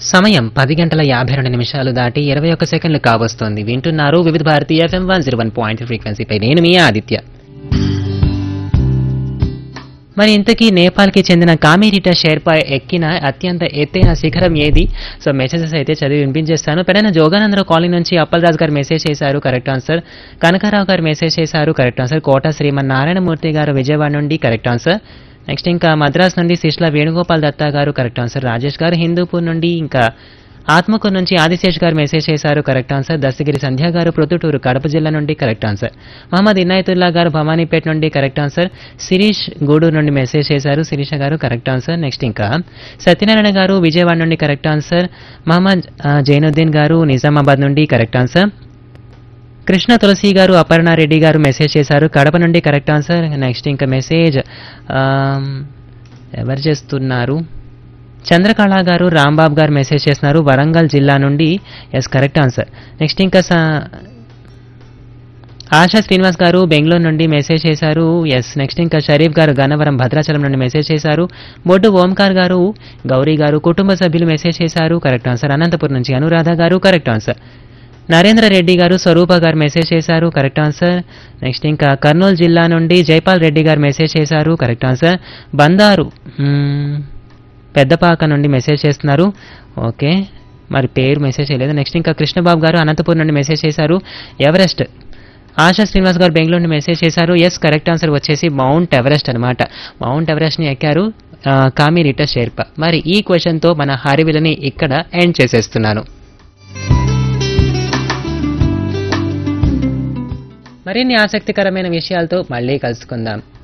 సమయం పది గంటల యాభై రెండు నిమిషాలు దాటి ఇరవై ఒక్క సెకండ్లు కావస్తోంది వింటున్నారు Vividh Bharati FM one zero one point ఫ్రీక్వెన్సీపై నేను మీ ఆదిత్య మరి ఇంతకీ నేపాల్కి చెందిన కామిరిటా షేర్పా ఎక్కిన అత్యంత ఎత్తైన శిఖరం ఏది సో మెసేజెస్ అయితే చదివి వినిపించేస్తాను పెడైన జోగానందరావు కాలనీ నుంచి అప్పలరాజు గారు మెసేజ్ చేశారు కరెక్ట్ ఆన్సర్ కనకారావు గారు మెసేజ్ చేశారు కరెక్ట్ ఆన్సర్ కోట శ్రీమన్నారాయణమూర్తి గారు విజయవాడ నుండి కరెక్ట్ ఆన్సర్ నెక్స్ట్ ఇంకా మద్రాస్ నుండి శిష్ల వేణుగోపాల్ దత్తా గారు కరెక్ట్ ఆన్సర్ రాజేష్ గారు హిందూపూర్ నుండి ఇంకా ఆత్మకూరు నుంచి ఆదిశేష్ గారు మెసేజ్ చేశారు కరెక్ట్ ఆన్సర్ దస్తగిరి సంధ్య గారు ప్రొద్దుటూరు కడప జిల్లా నుండి కరెక్ట్ ఆన్సర్ మహమ్మద్ ఇనాయతుల్లా గారు భవానీపేట నుండి కరెక్ట్ ఆన్సర్ శిరీష్ గూడూరు నుండి మెసేజ్ చేశారు శిరీష గారు కరెక్ట్ ఆన్సర్ నెక్స్ట్ ఇంకా సత్యనారాయణ గారు విజయవాడ నుండి కరెక్ట్ ఆన్సర్ మహమ్మద్ ఆ, జైనుద్దీన్ గారు నిజామాబాద్ నుండి కరెక్ట్ ఆన్సర్ కృష్ణ తులసి గారు అపర్ణారెడ్డి గారు మెసేజ్ చేశారు కడప నుండి కరెక్ట్ ఆన్సర్ నెక్స్ట్ ఇంకా మెసేజ్ ఆమ్, ఎవరు చేస్తున్నారు చంద్రకళ గారు రాంబాబు గారు మెసేజ్ చేస్తున్నారు వరంగల్ జిల్లా నుండి ఎస్ కరెక్ట్ ఆన్సర్ నెక్స్ట్ ఇంకా స- ఆశా శ్రీనివాస్ గారు బెంగళూరు నుండి మెసేజ్ చేశారు ఎస్ నెక్స్ట్ ఇంకా షరీఫ్ గారు గన్నవరం భద్రాచలం నుండి మెసేజ్ చేశారు బొడ్డు ఓంకార్ గారు గౌరీ గారు కుటుంబ సభ్యులు మెసేజ్ చేశారు కరెక్ట్ ఆన్సర్ అనంతపురం నుంచి అనురాధ గారు కరెక్ట్ ఆన్సర్ నరేంద్ర రెడ్డి గారు స్వరూప గారు మెసేజ్ చేశారు కరెక్ట్ ఆన్సర్ నెక్స్ట్ ఇంకా కర్నూలు జిల్లా నుండి జైపాల్ రెడ్డి గారు మెసేజ్ చేశారు కరెక్ట్ ఆన్సర్ బందారు మ్మ్, పెద్దపాక నుండి మెసేజ్ చేస్తున్నారు ఓకే మరి పేరు మెసేజ్ చేయలేదు నెక్స్ట్ ఇంకా కృష్ణబాబు గారు అనంతపూర్ నుండి మెసేజ్ చేశారు ఎవరెస్ట్ ఆశా శ్రీనివాస్ గారు బెంగళూరు నుండి మెసేజ్ చేశారు ఎస్ కరెక్ట్ ఆన్సర్ వచ్చేసి మౌంట్ ఎవరెస్ట్ అనమాట మౌంట్ ఎవరెస్ట్ని ఎక్కారు ఆ, కామిరిటా షేర్పా మరి ఈ క్వశ్చన్తో మన హరివిలని ఇక్కడ ఎండ్ చేసేస్తున్నాను మరిన్ని ఆసక్తికరమైన విషయాలతో మళ్ళీ కలుసుకుందాం